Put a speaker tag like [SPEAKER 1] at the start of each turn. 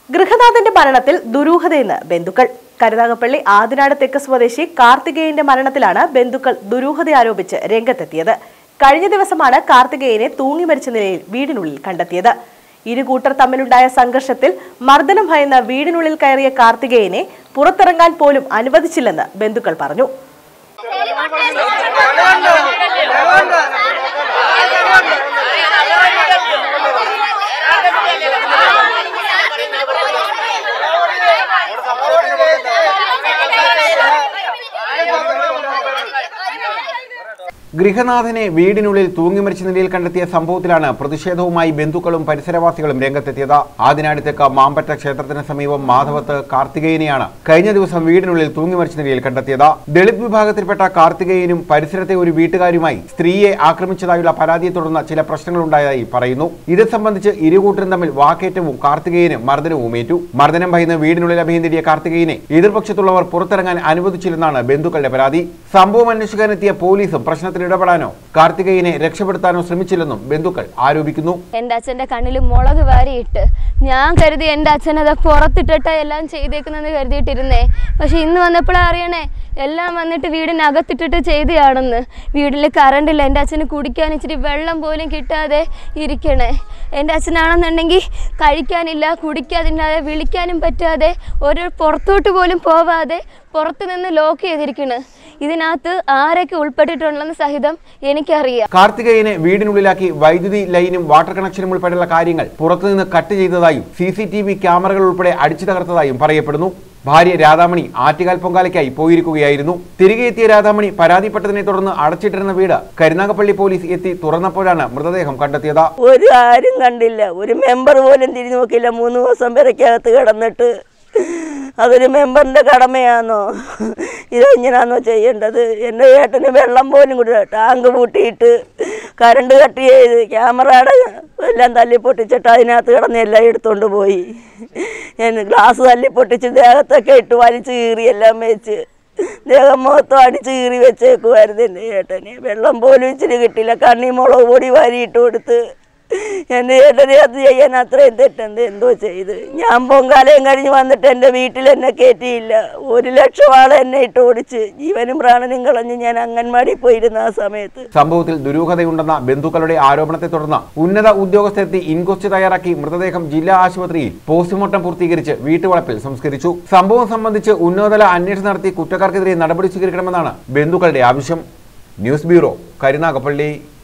[SPEAKER 1] ഗൃഹനാഥന്റെ മരണത്തിൽ ദുരൂഹതയെന്ന് ബന്ധുക്കൾ കരുനാഗപ്പള്ളി ആദിനാട് തെക്ക് സ്വദേശി കാർത്തികേയന്റെ മരണത്തിലാണ് ബന്ധുക്കൾ ദുരൂഹത ആരോപിച്ച് രംഗത്തെത്തിയത് കഴിഞ്ഞ ദിവസമാണ് കാർത്തികേയനെ തൂങ്ങി മരിച്ച നിലയിൽ വീടിനുള്ളിൽ കണ്ടെത്തിയത് ഇരു കൂട്ടർ തമ്മിലുണ്ടായ സംഘർഷത്തിൽ മർദ്ദനം ഭയന്ന വീടിനുള്ളിൽ കയറിയ കാർത്തികേയനെ പുറത്തിറങ്ങാൻ പോലും അനുവദിച്ചില്ലെന്ന് ബന്ധുക്കൾ പറഞ്ഞു
[SPEAKER 2] ഗൃഹനാഥനെ വീടിനുള്ളിൽ തൂങ്ങിമരിച്ച നിലയിൽ കണ്ടെത്തിയ സംഭവത്തിലാണ് പ്രതിഷേധവുമായി ബന്ധുക്കളും പരിസരവാസികളും രംഗത്തെത്തിയത് ആദിനാടുത്തേക്ക് മാമ്പറ്റ ക്ഷേത്രത്തിന് സമീപം മാധവത്ത് കാർത്തികേയനെയാണ് കഴിഞ്ഞ ദിവസം വീടിനുള്ളിൽ തൂങ്ങിമരിച്ച നിലയിൽ കണ്ടെത്തിയത് ദളിത് വിഭാഗത്തിൽപ്പെട്ട കാർത്തികേയനും പരിസരത്തെ ഒരു വീട്ടുകാരുമായി സ്ത്രീയെ ആക്രമിച്ചതായുള്ള പരാതിയെ തുടർന്ന് ചില പ്രശ്നങ്ങളുണ്ടായതായി പറയുന്നു ഇത് സംബന്ധിച്ച് ഇരുകൂട്ടരും തമ്മിൽ വാക്കേറ്റവും കാർത്തികേയന് മർദ്ദനവും ഏറ്റു മർദ്ദനം ഭയന്ന് വീടിനുള്ളിൽ അഭയം തേടിയ കാർത്തികേയനെ എതിർപക്ഷത്തുള്ളവർ പുറത്തിറങ്ങാൻ അനുവദിച്ചില്ലെന്നാണ് ബന്ധുക്കളുടെ പരാതി സംഭവം അന്വേഷിക്കാനെത്തിയ പോലീസും പ്രശ്നത്തിൽ ഇടപെടാനോ കാർത്തികേയനെ രക്ഷപ്പെടുത്താനോ ശ്രമിച്ചില്ലെന്നും ബന്ധുക്കൾ ആരോപിക്കുന്നു
[SPEAKER 3] എൻ്റെ അച്ഛൻ്റെ കണ്ണിൽ മുളക് വാരിയിട്ട് ഞാൻ കരുതി എൻ്റെ അച്ഛൻ അത് പുറത്തിട്ടിട്ട് എല്ലാം ചെയ്തേക്കുന്നെന്ന് കരുതിയിട്ടിരുന്നേ പക്ഷെ ഇന്ന് വന്നപ്പോഴാണ് അറിയണേ എല്ലാം വന്നിട്ട് വീടിനകത്തിട്ടിട്ട് ചെയ്തതാണെന്ന് വീട്ടിൽ കറണ്ടില്ല എൻ്റെ അച്ഛന് കുടിക്കാൻ ഇച്ചിരി വെള്ളം പോലും കിട്ടാതെ ഇരിക്കണേ എൻ്റെ അച്ഛനാണെന്നുണ്ടെങ്കിൽ കഴിക്കാനില്ല കുടിക്കാതില്ലാതെ വിളിക്കാനും പറ്റാതെ ഒരു പുറത്തോട്ട് പോലും പോവാതെ പുറത്ത് നിന്ന് ലോക്ക് ചെയ്തിരിക്കണ് ഇതിനകത്ത് ആരൊക്കെ ഉൾപ്പെട്ടിട്ടുണ്ടെന്ന് സഹിതം എനിക്കറിയാം
[SPEAKER 2] കാർത്തികേയനെ വീടിനുള്ളിലാക്കി വൈദ്യുതി ലൈനും വാട്ടർ കണക്ഷനും ഉൾപ്പെടെയുള്ള കാര്യങ്ങൾ പുറത്തുനിന്ന് കട്ട് ചെയ്തതായും സി സി ടി വി ക്യാമറകൾ ഉൾപ്പെടെ അടിച്ചു തകർത്തതായും പറയപ്പെടുന്നു ഭാര്യ രാധാമണി ആറ്റുകാൽ പൊങ്കാലയ്ക്കായി പോയിരിക്കുകയായിരുന്നു തിരികെ എത്തിയ രാധാമണി പരാതിപ്പെട്ടതിനെ തുടർന്ന് അടച്ചിട്ടിരുന്ന വീട് കരുനാഗപ്പള്ളി പോലീസ് എത്തി തുറന്നപ്പോഴാണ് മൃതദേഹം കണ്ടെത്തിയത്
[SPEAKER 4] ഒരു ആരും കണ്ടില്ല ഒരു മെമ്പർ പോലും തിരിഞ്ഞു നോക്കില്ല മൂന്ന് ദിവസം പെരക്കകത്ത് കിടന്നിട്ട് അതൊരു മെമ്പറിൻ്റെ കടമയാണോ ഇത് ഇങ്ങനെയാണോ ചെയ്യേണ്ടത് എൻ്റെ ഏട്ടന് വെള്ളം പോലും കൂടി ടാങ്ക് പൂട്ടിയിട്ട് കറണ്ട് കട്ട് ചെയ്ത് ക്യാമറയുടെ എല്ലാം തല്ലി പൊട്ടിച്ചിട്ട് അതിനകത്ത് കിടന്ന് എല്ലാം എടുത്തുകൊണ്ട് പോയി ഞാൻ ഗ്ലാസ് തല്ലി പൊട്ടിച്ച് ദേഹത്തൊക്കെ ഇട്ട് വലിച്ച് കീറി എല്ലാം വെച്ച് ദേഹം മൊത്തം അടിച്ച് കീറി വെച്ചേക്കുമായിരുന്നു എൻ്റെ ഏട്ടന് വെള്ളം പോലും ഇച്ചിരി കിട്ടില്ല കണ്ണി മുളക് പൊടി വാരിയിട്ട് കൊടുത്ത് എൻ്റെ ഏട്ടനെ അത് ചെയ്യാൻ അത്രയും തെറ്റെന്ത് എന്തോ ചെയ്ത് ഞാൻ പൊങ്കാലയും കഴിഞ്ഞ് വന്നിട്ട് എൻ്റെ വീട്ടിൽ എന്നെ കയറ്റിയില്ല ഒരു ലക്ഷം ആളെ എന്നെ ഇട്ട് ഓടിച്ച് ജീവനും പ്രാണനും കളഞ്ഞ് ഞാൻ അംഗൻവാടി പോയിരുന്ന ആ സമയത്ത്
[SPEAKER 2] സംഭവത്തിൽ ദുരൂഹതയുണ്ടെന്ന ബന്ധുക്കളുടെ ആരോപണത്തെ തുടർന്ന് ഉന്നത ഉദ്യോഗസ്ഥരെത്തി ഇൻക്വസ്റ്റ് തയ്യാറാക്കി മൃതദേഹം ജില്ലാ ആശുപത്രിയിൽ പോസ്റ്റ്മോർട്ടം പൂർത്തീകരിച്ച് വീട്ടുവളപ്പിൽ സംസ്കരിച്ചു സംഭവം സംബന്ധിച്ച് ഉന്നതതല അന്വേഷണം നടത്തി കുറ്റക്കാർക്കെതിരെ നടപടി സ്വീകരിക്കണമെന്നാണ് ബന്ധുക്കളുടെ ആവശ്യം ന്യൂസ് ബ്യൂറോ കരുനാഗപ്പള്ളി